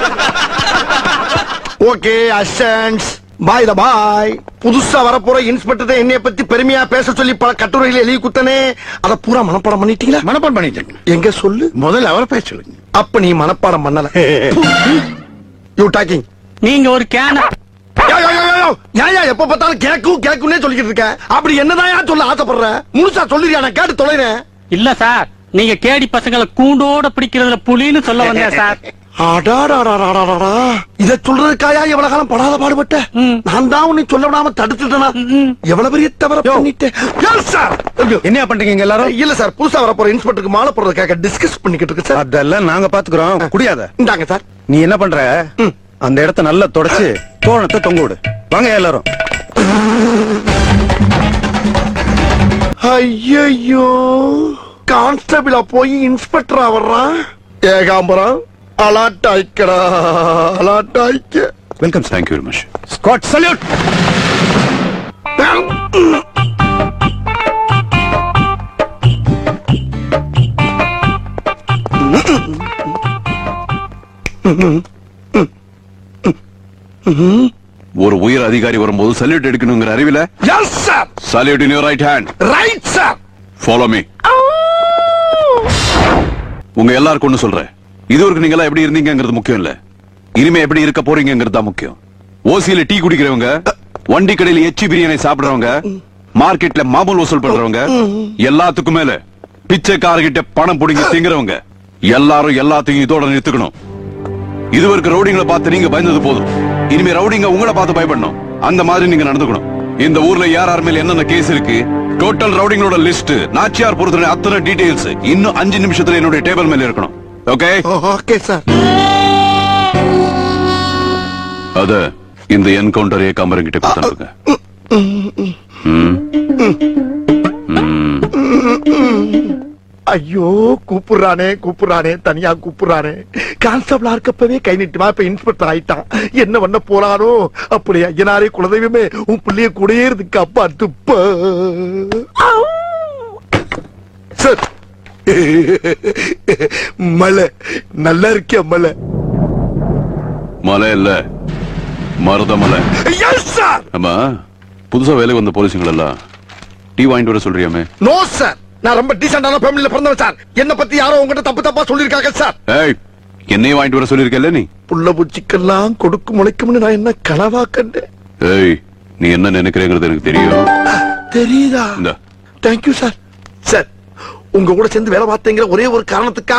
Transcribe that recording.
Okay அசன்ஸ் பாய் த பாய் புதுசா வரப்போற inspector என்னைய பத்தி பெருமையா பேச சொல்லி பல கட்டுரைகள் எழுதி குத்தனே அத பூரா மனப்பாடம் பண்ணிட்டீங்களா மனப்பாடம் பண்ணிட்டேங்க எங்க சொல்லு முதல்ல அவரை பேச சொல்லுங்க அப்ப நீ மனப்பாடம் பண்ணல யூ டாக்கிங் நீங்க ஒரு கேன ஏயா எப்ப பார்த்தாலும் கேக்கும் கேக்கும்னே சொல்லிக்கிட்டு இருக்க அப்படி என்னதான் சொல்ல ஆசைப்படுற முழுசா சொல்லிருயா நான் கேட்டு தொலைறேன் இல்ல சார் நீங்க கேடி பசங்களை கூண்டோட பிடிக்கிறதுல புலின்னு சொல்ல வந்தேன் சார் அடாடாடாடாடாடா. இத சொல்றதுக்காயா எவ்வளவு காலம் படாத பாடுபட்ட ம். நான் தான் உன்னை சொல்ல விடாம தடுத்துட்டேனா ம். எவ்வளவு பெரிய தவற பண்ணிட்டேன் Yes, sir. ஐயோ. என்ன பண்றீங்க இங்க எல்லாரும் இல்ல சார் புதுசா வரப்போற இன்ஸ்பெக்டருக்கு மாலை போடுறதுக்காக டிஸ்கஸ் பண்ணிக்கிட்டு இருக்கு சார் அதெல்லாம் நாங்க பாத்துக்கிறோம் குடியாத இந்தாங்க சார் நீ என்ன பண்ற ம். அந்த இடத்த நல்லா தொடச்சு தோரணத்தை தொங்க விடு வாங்க எல்லாரும் ஐயோ கான்ஸ்டபிளா போய் இன்ஸ்பெக்டரா வர்றான் ஏகாம்பரம் அலாட்டாய்க்கடா அலாட்டாய்க்க welcome Thank you very much. Squad salute ஒரு உயர் அதிகாரி வரும்போது சல்யூட் எடுக்கணுங்கிற அறிவில yes sir salute in your right hand right sir follow me உங்க எல்லாருக்கும் ஒண்ணு சொல்றேன் இதுவரைக்கும் நீங்க எல்லாம் எப்படி இருந்தீங்கங்கிறது முக்கியம் இல்ல இனிமே எப்படி இருக்க போறீங்கிறது தான் முக்கியம் ஓசியில டீ குடிக்கிறவங்க வண்டி கடையில எச்சி பிரியாணி சாப்பிடுறவங்க மார்க்கெட்ல மாமூல் வசூல் பண்றவங்க எல்லாத்துக்கும் மேல பிச்சைக்காரர்கிட்ட பணம் புடிங்கி திங்குறவங்க எல்லாரும் எல்லாத்தையும் இதோட நிறுத்துக்கணும் இதுவரைக்கும் ரவுடிங்களை பார்த்து நீங்க பயந்தது போதும் இனிமே ரவுடிங்க உங்களை பார்த்து பயப்படணும் அந்த மாதிரி நீங்க நடந்துக்கணும் இந்த ஊர்ல யார் யார் மேல என்னென்ன கேஸ் இருக்கு டோட்டல் ரவுடிங்களோட லிஸ்ட் நாச்சியார் பொறுத்தவரை அத்தனை டீடைல்ஸ் இன்னும் அஞ்சு நிமிஷத்துல என்னுடைய டேபிள் மேல இருக்கணும் ஓகே ஓகே சார் அத இந்த என்கவுண்டர் ஏகாம்பரம் கிட்ட கொடுத்தாங்க ஐயோ கூப்பிடுறானே கூப்பிடுறானே தனியா கூப்பிடுறானே கான்ஸ்டபிளா இருக்கப்பவே கை நீட்டுமா இப்ப இன்ஸ்பெக்டர் ஆயிட்டான் என்ன பண்ண போறானோ அப்படி ஐயனாரே குலதெய்வமே உன் பிள்ளைய கூடயே இருக்கு அப்பா துப்ப சார் மலை நல்லா இருக்கியா மலை மலை இல்ல மருதமலை எஸ் சார் ஆமா புதுசா வேலைக்கு வந்த போலீஸுங்கள் எல்லாம் டீ வாங்கிட்டு வர சொல்றியாமே நோ சார் நான் ரொம்ப டீசென்டான ஃபேமிலில பிறந்தவன் சார் என்ன பத்தி யாரோ உங்ககிட்ட தப்பு தப்பா சொல்லிருக்காங்க சார் ஏய் என்னையும் வாங்கிட்டு வர சொல்லிருக்கல நீ புள்ள பூச்சிக்கெல்லாம் கொடுக்கும் முளைக்கும்னு நான் என்ன கனவா கண்டேன் ஏய் நீ என்ன நினைக்கிறேங்கிறது எனக்கு தெரியும் தெரியுதா இந்தா. தேங்க்யூ சார் சார் உங்க கூட சேர்ந்து வேலை பார்த்தேங்கிற ஒரே ஒரு காரணத்துக்காக